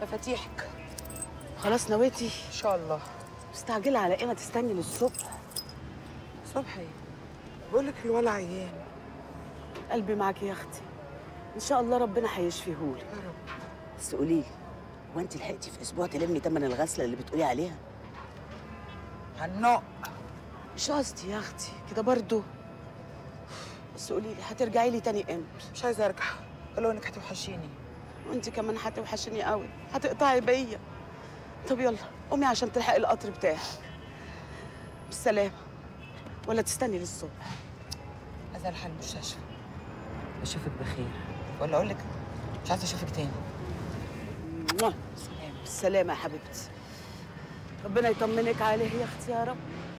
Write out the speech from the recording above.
مفاتيحك خلاص نويتي ان شاء الله مستعجله على ايه ما تستني للصبح صبحي بقول لك الولا عيان قلبي معاكي يا اختي ان شاء الله ربنا هيشفيهولي يا رب بس قولي لي هو انت لحقتي في اسبوع تلمي تمن الغسله اللي بتقولي عليها هنق مش قصدي يا اختي كده برضو بس قولي لي هترجعي لي تاني امتى مش عايزه ارجع قالوا انك هتوحشيني وانت كمان هتوحشني قوي هتقطعي بيا طب يلا قومي عشان تلحقي القطر بتاعك بالسلامه ولا تستني للصبح عايزه الحق المستشفى اشوفك بخير ولا اقول لك مش عايزه اشوفك تاني موah. بالسلامه يا حبيبتي ربنا يطمنك عليه يا اختي يا رب